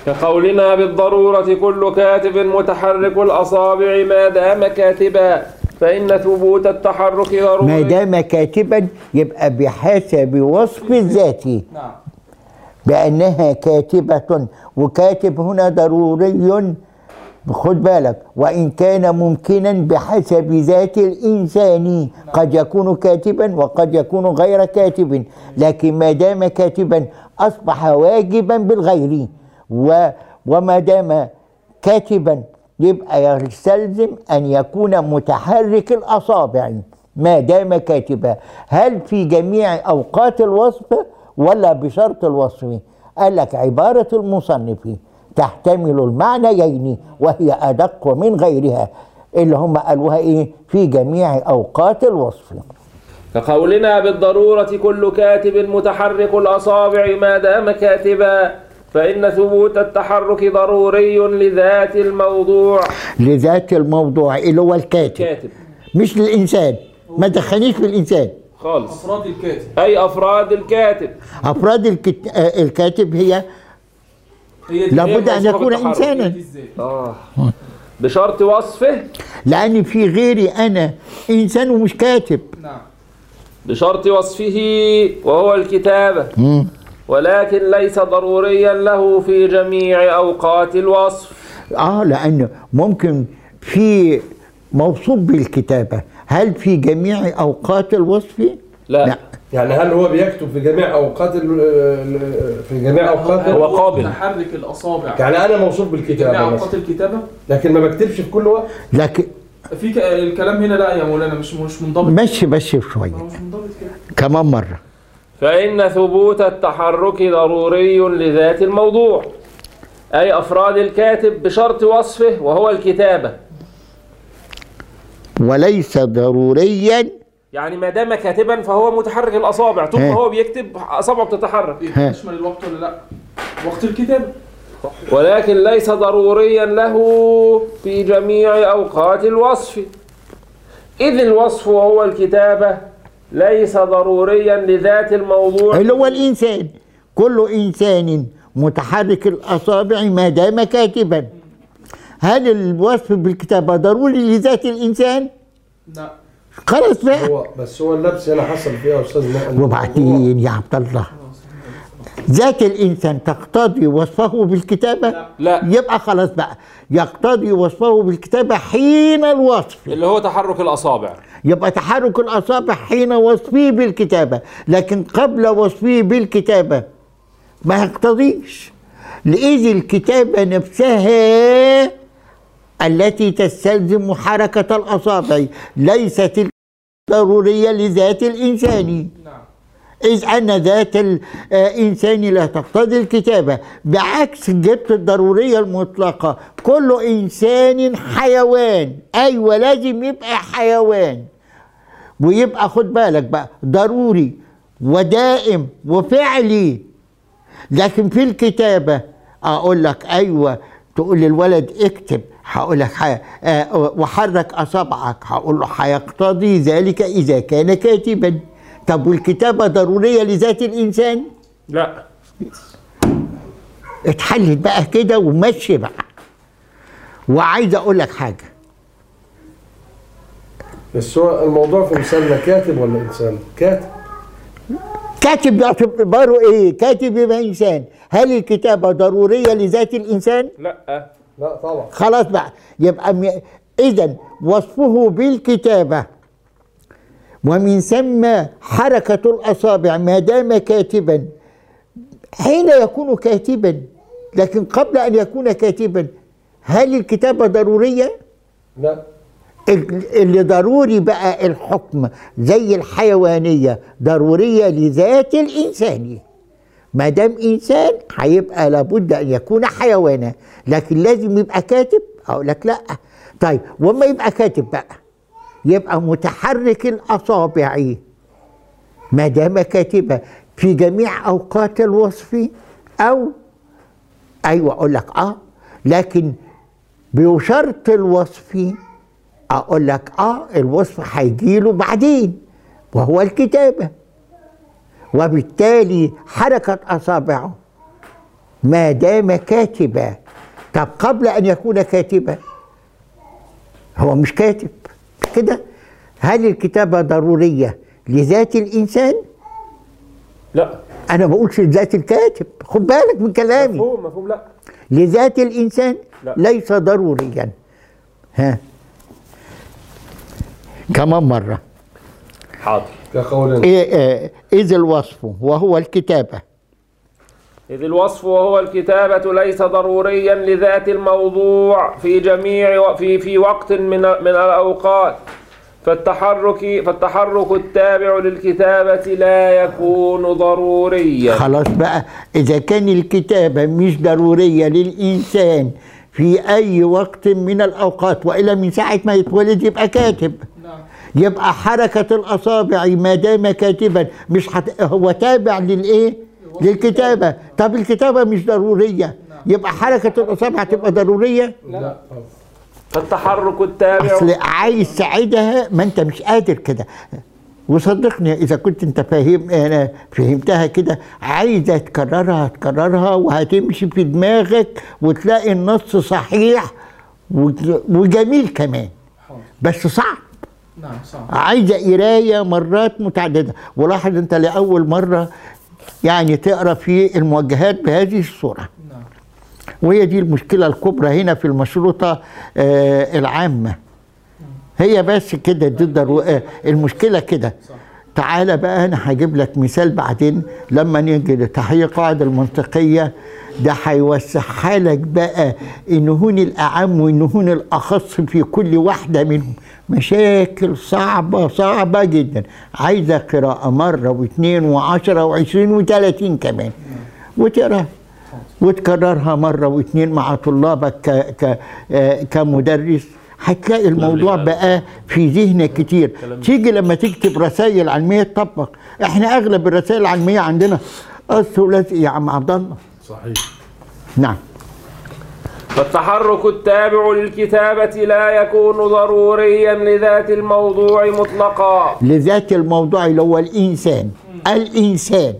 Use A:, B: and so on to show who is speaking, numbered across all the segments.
A: كقولنا بالضرورة كل كاتب متحرك الأصابع ما دام كاتبا فإن ثبوت التحرك
B: ما
A: ضروري
B: دام كاتبا يبقى بحسب وصف الذات
C: نعم
B: بأنها كاتبة وكاتب هنا ضروري خد بالك وإن كان ممكنا بحسب ذات الإنسان قد يكون كاتبا وقد يكون غير كاتب لكن ما دام كاتبا أصبح واجبا بالغير و وما دام كاتبا يبقى يستلزم أن يكون متحرك الأصابع ما دام كاتبا هل في جميع أوقات الوصف ولا بشرط الوصف قال لك عبارة المصنف تحتمل المعنيين وهي أدق من غيرها اللي هم قالوها إيه في جميع أوقات الوصف
A: كقولنا بالضرورة كل كاتب متحرك الأصابع ما دام كاتبا فإن ثبوت التحرك ضروري لذات الموضوع
B: لذات الموضوع اللي هو الكاتب
A: كاتب
B: مش للإنسان ما تدخلنيش في الإنسان
A: خالص
C: افراد الكاتب
A: أي أفراد الكاتب
B: أفراد الكت... آه، الكاتب هي
C: هي دي
B: لابد أن
A: موصوفة
B: يكون
A: بالتحرك.
B: إنسانا
C: دي ازاي
A: آه بشرط وصفه
B: لأن في غيري أنا إنسان ومش كاتب
C: نعم
A: بشرط وصفه وهو الكتابة ولكن ليس ضروريا له في جميع أوقات الوصف
B: اه لان ممكن في موصوف بالكتابه هل في جميع اوقات الوصف
A: لا,
B: لا.
D: يعني هل هو بيكتب في جميع اوقات ال- ال- في جميع اوقات
A: هو قابل.
C: متحرك الاصابع
D: يعني انا موصوف
C: جميع
D: بالكتابه
C: اوقات
D: مثلا
C: الكتابه
D: لكن ما بكتبش في كل وقت
B: لكن
C: في ك... الكلام هنا لا يا مولانا مش مش منضبط
B: مشي مشي
C: هو
B: شويه
C: مش منضبط كده
B: كمان مره
A: فإن ثبوت التحرك ضروري لذات الموضوع أي أفراد الكاتب بشرط وصفه وهو الكتابة
B: وليس ضروريا
A: يعني ما دام كاتبا فهو متحرك الأصابع طول ما
B: ها.
A: هو بيكتب أصابعه بتتحرك
C: إيه، يشمل الوقت ولا لا وقت الكتابه
A: ولكن ليس ضروريا له في جميع أوقات الوصف إذ الوصف وهو الكتابة ليس ضروريا لذات الموضوع
B: اللي هو الانسان كل انسان متحرك الاصابع ما دام كاتبا هل الوصف بالكتابه ضروري لذات الانسان
C: لا
B: خلاص بقى
D: هو بس هو اللبس هنا حصل فيها يا استاذ مؤمن
B: وبعدين يا عبد الله ذات الانسان تقتضي وصفه بالكتابه
A: لا
B: يبقى خلاص بقى يقتضي وصفه بالكتابه حين الوصف
A: اللي هو تحرك الأصابع
B: يبقى تحرك الاصابع حين وصفه بالكتابه لكن قبل وصفه بالكتابه ما يقتضيش لإذ الكتابه نفسها التي تستلزم حركه الاصابع ليست ضروريه لذات الانسان
C: نعم
B: إذ أن ذات الإنسان لا تقتضي الكتابة بعكس جبت الضرورية المطلقة كل إنسان حيوان أيوة لازم يبقى حيوان ويبقى خد بالك بقى ضروري ودائم وفعلي لكن في الكتابة أقول لك أيوة تقول للولد اكتب هقول لك ح... آه، وحرك أصابعك هقول له هيقتضي ذلك إذا كان كاتبا طب والكتابة ضرورية لذات الإنسان
A: لا
B: اتحلت بقى كده ومشي بقى وعايز أقول لك حاجة
D: بس هو الموضوع في مثالنا كاتب ولا انسان؟ كاتب
B: كاتب باعتباره إيه كاتب يبقى إنسان هل الكتابة ضرورية لذات الإنسان
A: لا
D: لا طبعا
B: خلاص بقى يبقى م... اذا وصفه بالكتابه ومن ثم حركه الاصابع ما دام كاتبا حين يكون كاتبا لكن قبل ان يكون كاتبا هل الكتابه ضروريه
D: لا
B: ال- اللي ضروري بقى الحكم زي الحيوانيه ضروريه لذات الانسان ما دام انسان هيبقى لابد ان يكون حيوانا لكن لازم يبقى كاتب اقول لك لا طيب وما يبقى كاتب بقى يبقى متحرك الاصابع ما دام كاتبه في جميع اوقات الوصف او ايوه اقول لك اه لكن بشرط الوصف اقول لك اه الوصف هيجيله بعدين وهو الكتابه وبالتالي حركة أصابعه ما دام كاتبا طب قبل ان يكون كاتبا هو مش كاتب كده هل الكتابه ضروريه لذات الانسان
A: لا
B: انا ما بقولش لذات الكاتب خد بالك من كلامي
A: مفهوم مفهوم لا
B: لذات الانسان
A: لا.
B: ليس ضروريا ها كمان مره
A: حاضر
D: كقولنا
B: إيه آه، اذ الوصف وهو الكتابه
A: إذ الوصف وهو الكتابة ليس ضروريا لذات الموضوع في جميع في في وقت من من الأوقات فالتحرك فالتحرك التابع للكتابة لا يكون ضروريا
B: خلاص بقى اذا كان الكتابه مش ضروريه للانسان في اي وقت من الاوقات والا من ساعه ما يتولد يبقى كاتب
C: نعم
B: يبقى حركه الاصابع ما دام كاتبا مش حت... هو تابع للايه للكتابه طب الكتابه مش ضروريه يبقى حركه الاصابع تبقى ضروريه
D: لا
A: فالتحرك التابع
B: اصل عايز تساعدها ما انت مش قادر كده وصدقني اذا كنت انت فاهم انا فهمتها كده عايزه تكررها تكررها وهتمشي في دماغك وتلاقي النص صحيح وج- وجميل كمان بس صعب
C: نعم صح
B: عايزه قرايه مرات متعدده ولاحظ انت لاول مره يعني تقرا في الموجهات بهذه الصوره
C: نعم
B: وهي دي المشكله الكبرى هنا في المشروطه آه العامه هي بس كده دي الضرو- آه المشكله كده تعالى بقى انا هجيب لك مثال بعدين لما نيجي لتحقيق القاعده المنطقيه ده هيوسعها لك بقى النهون الاعم والنهون الاخص في كل واحده منهم مشاكل صعبه صعبه جدا عايزه قراءه مره واثنين وعشرة وعشرين وثلاثين كمان وتقراها وتكررها مره واثنين مع طلابك ك ك آه، كمدرس هتلاقي الموضوع بقى في ذهنك كتير تيجي لما تكتب رسائل علميه تطبق احنا اغلب الرسائل العلميه عندنا قص ولزق يا عم عبد الله
D: صحيح
B: نعم
A: فالتحرك التابع للكتابة لا يكون ضروريا لذات الموضوع مطلقا
B: لذات الموضوع اللي هو الانسان الانسان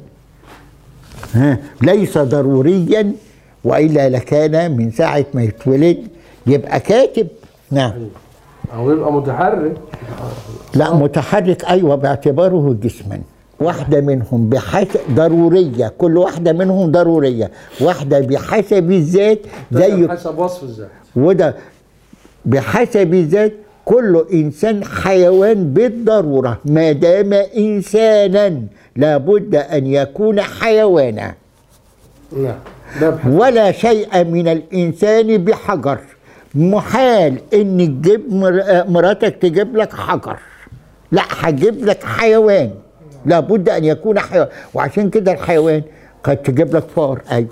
B: ها ليس ضروريا والا لكان من ساعه ما يتولد يبقى كاتب نعم
D: او يبقى متحرك
B: لا متحرك ايوه باعتباره جسما واحده منهم بحسب ضروريه كل واحده منهم ضروريه واحده بحسب الذات زي
D: حسب وصف الذات
B: وده بحسب الذات كل انسان حيوان بالضروره ما دام انسانا لابد ان يكون حيوانا
D: نعم ده بحسب
B: ولا شيء من الانسان بحجر محال ان تجيب مر- مراتك تجيب لك حجر لا هجيب لك حيوان لابد ان يكون حيوان وعشان كده الحيوان قد تجيب لك فار ايوه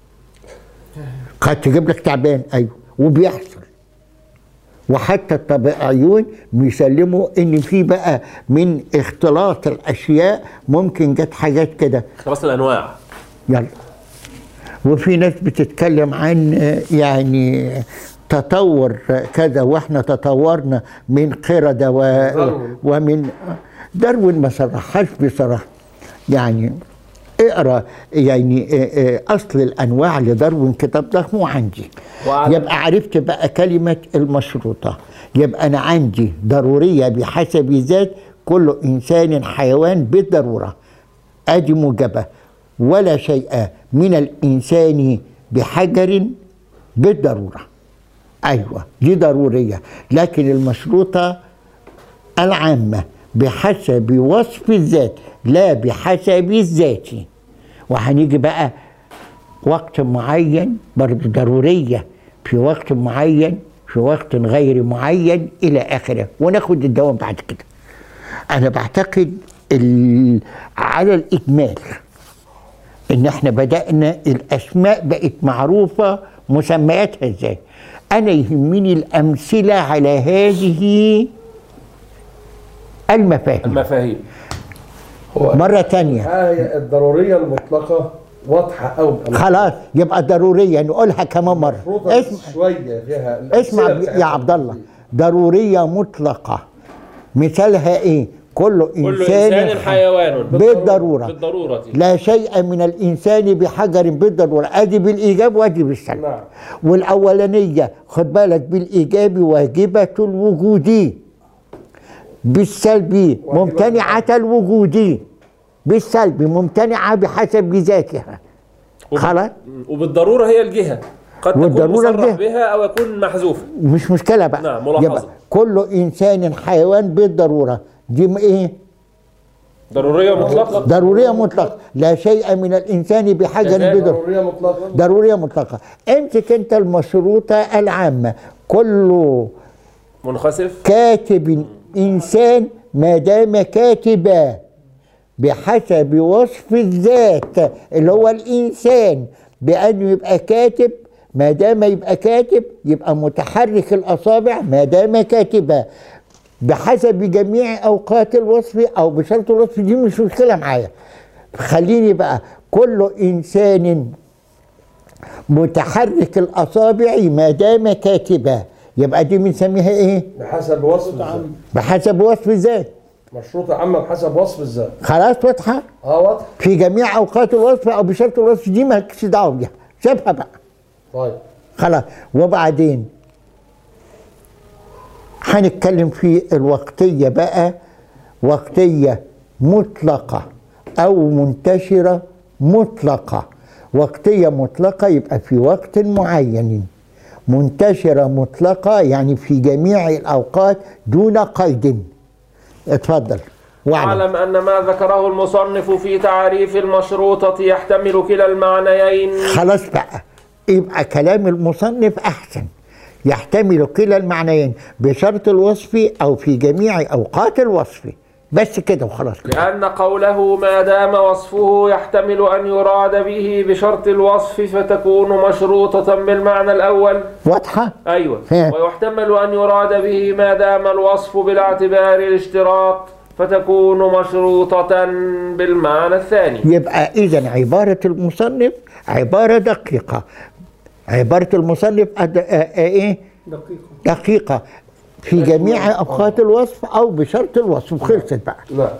B: قد تجيب لك تعبان ايوه وبيحصل وحتى الطبيعيون بيسلموا ان في بقى من اختلاط الاشياء ممكن جت حاجات كده
A: خلاص الأنواع
B: يلا وفي ناس بتتكلم عن آه، يعني تطور كذا واحنا تطورنا من قردة و
D: داروين.
B: ومن داروين ما صرحهاش بصراحة يعني اقرا يعني آه، آه، اصل الانواع لداروين كتاب ضخم وعندي
A: وعلى-
B: يبقى عرفت بقى كلمه المشروطه يبقى انا عندي ضروريه بحسب ذات كل انسان حيوان بالضروره ادي موجبه ولا شيء من الانسان بحجر بالضروره ايوه دي ضروريه لكن المشروطه العامه بحسب وصف الذات لا بحسب الذات وهنيجي بقى وقت معين برضه ضروريه في وقت معين في وقت غير معين الى اخره وناخد الدوام بعد كده انا بعتقد ال- على الاجمال ان احنا بدانا الاسماء بقت معروفه مسمياتها ازاي انا يهمني الامثله على هذه المفاهيم
A: المفاهيم
D: هو
B: مره تانية
D: الآية الضرورية المطلقة واضحة أوي
B: خلاص يبقى ضروريه نقولها كمان مره
D: مفروضة
B: اسم
D: شوية فيها
B: اسمع
D: الأمثلة
B: ب-
D: بتاعتها.
B: يا عبد الله ضروريه مطلقه مثالها ايه كل
A: كل
B: إنسان,
A: إنسان حيوان
B: بالضرورة
A: بالضرورة
B: لا شيء من الإنسان بحجر بالضرورة أدي بالإيجاب وأدي بالسلب
D: نعم
B: والأولانية خد بالك بالإيجاب واجبة الوجود بالسلب ممتنعة الوجود بالسلب ممتنعة بحسب ذاتها خلاص
A: وبالضرورة هي الجهة قد تكون
B: والضرورة
A: مصرح
B: الجهة.
A: بها أو يكون محذوفة
B: مش مشكلة بقى
A: نعم، ملاحظة.
B: يبقى كل إنسان حيوان بالضرورة دي م- إيه؟
A: ضرورية مطلقة
B: ضرورية مطلقة لا شيء من الإنسان بحاجة
A: كذلك
B: بالضرورة
D: ضرورية مطلقة
B: ضرورية مطلقة امسك أنت المشروطة العامة كل
A: منخسف
B: كاتب إنسان ما دام كاتبا بحسب وصف الذات اللي هو الإنسان بأنه يبقى كاتب ما دام يبقى كاتب يبقى متحرك الأصابع ما دام كاتبا بحسب جميع أوقات الوصف أو بشرط الوصف دي مش مشكلة معايا خليني بقى كل إنسان متحرك الأصابع ما دام كاتبا يبقى دي بنسميها إيه؟
D: بحسب وصف الذات
B: بحسب وصف الذات
D: مشروطة عامة بحسب وصف الذات
B: خلاص واضحه
D: اه واضح
B: في جميع اوقات الوصف او بشرط الوصف دي مالكش دعوه بيها سيبها بقى
D: طيب
B: خلاص وبعدين هنتكلم في الوقتيه بقى وقتيه مطلقه او منتشره مطلقه وقتيه مطلقه يبقى في وقت معين منتشره مطلقه يعني في جميع الاوقات دون قيد اتفضل واعلم
A: اعلم أن ما ذكره المصنف في تعريف المشروطة يحتمل كلا المعنيين
B: خلاص بقى يبقى كلام المصنف احسن يحتمل كلا المعنيين بشرط الوصف او في جميع اوقات الوصف بس كده وخلاص
A: لأن قوله ما دام وصفه يحتمل أن يراد به بشرط الوصف فتكون مشروطة بالمعنى الأول
B: واضحه
A: أيوة
B: ها.
A: ويحتمل أن يراد به ما دام الوصف بالاعتبار الاشتراط فتكون مشروطة بالمعنى الثاني
B: يبقى اذا عباره المصنف عباره دقيقه عباره المصنف أد... آ... آ... ايه
C: دقيقة
B: دقيقه في جميع اوقات الوصف او بشرط الوصف خلصت بقى
D: نعم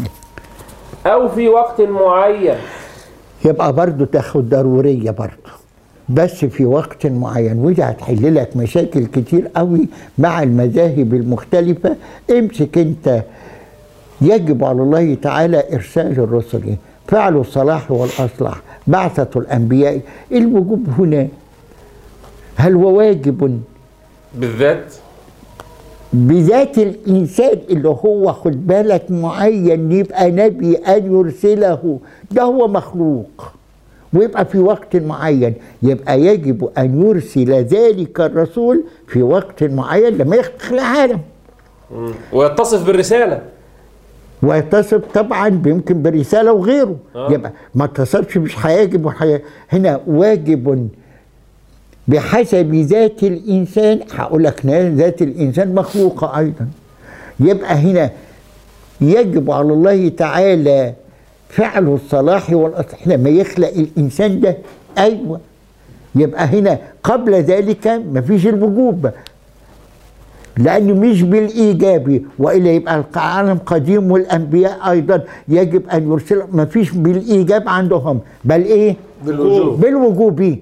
A: أو في وقت معين
B: يبقى برضو تاخد ضرورية برضو بس في وقت معين ودي هتحل لك مشاكل كتير قوي مع المذاهب المختلفة امسك انت يجب على الله تعالى إرسال الرسل فعل الصلاح والأصلاح بعثة الأنبياء الوجوب هنا هل هو واجب
A: بالذات
B: بذات الإنسان اللي هو خد بالك معين يبقى نبي أن يرسله ده هو مخلوق ويبقى في وقت معين يبقى يجب أن يرسل ذلك الرسول في وقت معين لما يخلق العالم
A: ويتصف بالرسالة
B: ويتصف طبعا يمكن برسالة وغيره
A: آه.
B: يبقى ما اتصفش مش هيجب وحي... هنا واجب بحسب ذات الإنسان هقول لك ذات الإنسان مخلوقة أيضا يبقى هنا يجب على الله تعالى فعل الصلاح والأصلاح لما يخلق الإنسان ده أيوة يبقى هنا قبل ذلك مفيش الوجوب لأنه مش بالإيجاب وإلا يبقى العالم قديم والأنبياء أيضا يجب أن يرسل مفيش بالإيجاب عندهم بل إيه؟
D: بالوجوب
B: بالوجوب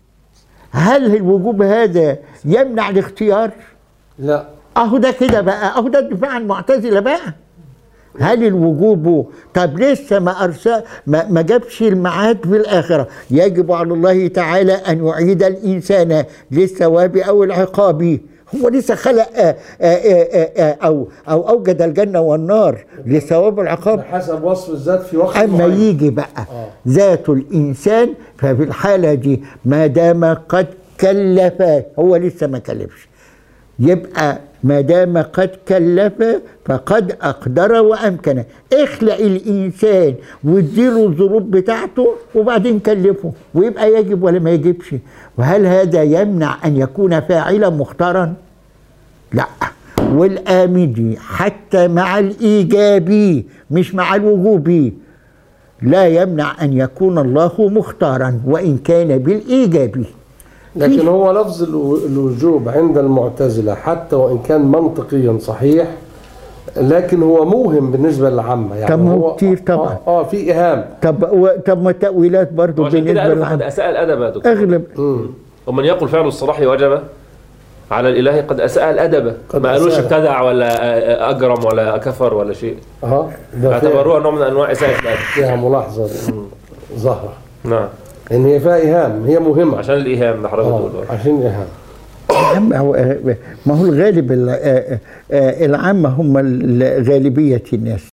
B: هل الوجوب هذا يمنع الاختيار؟
D: لا
B: اهو ده كده بقى اهو ده الدفاع عن المعتزله بقى هل الوجوب طب لسه ما ارسل ما, ما جابش الميعاد في الاخره يجب على الله تعالى ان يعيد الانسان للثواب او العقاب هو لسه خلق آآ آآ آآ او او اوجد الجنه والنار للثواب والعقاب
D: بحسب وصف الذات في وقت
B: اما
D: معين.
B: يجي بقى ذات الانسان ففي الحاله دي ما دام قد كلف هو لسه ما كلفش يبقى ما دام قد كلف فقد اقدر وامكن اخلق الانسان واديله الظروف بتاعته وبعدين كلفه ويبقى يجب ولا ما يجبش وهل هذا يمنع ان يكون فاعلا مختارا لا والآمدي حتى مع الإيجابي مش مع الوجوبي لا يمنع أن يكون الله مختارا وإن كان بالإيجابي
D: لكن هو لفظ الو- الوجوب عند المعتزلة حتى وإن كان منطقيا صحيح لكن هو موهم بالنسبه للعامه يعني
B: طب ما هو كتير طبعا.
D: اه, آه في ايهام
B: طب و... طب ما التأويلات برضو
A: وعشان كده
B: بالنسبة
A: قالوا قد
B: للعام
A: اساء الادب يا دكتور
B: أغلب
D: مم.
A: ومن يقول فعل الصلاح وجب على الاله قد اساء الادب
D: قد
A: ما قالوش
D: أساء.
A: ابتدع ولا اجرم ولا كفر ولا شيء
D: اه ده فيها,
A: اعتبروها نوع من انواع اساءه الادب
D: فيها ملاحظه ظاهره
A: نعم
D: ان هي فيها ايهام هي مهمه
A: عشان الايهام اللي حضرتك
D: آه
A: بتقوله
D: عشان ايهام
B: العام هو ما هو الغالب ال- آه، آه، العامة هم ال- غالبية الناس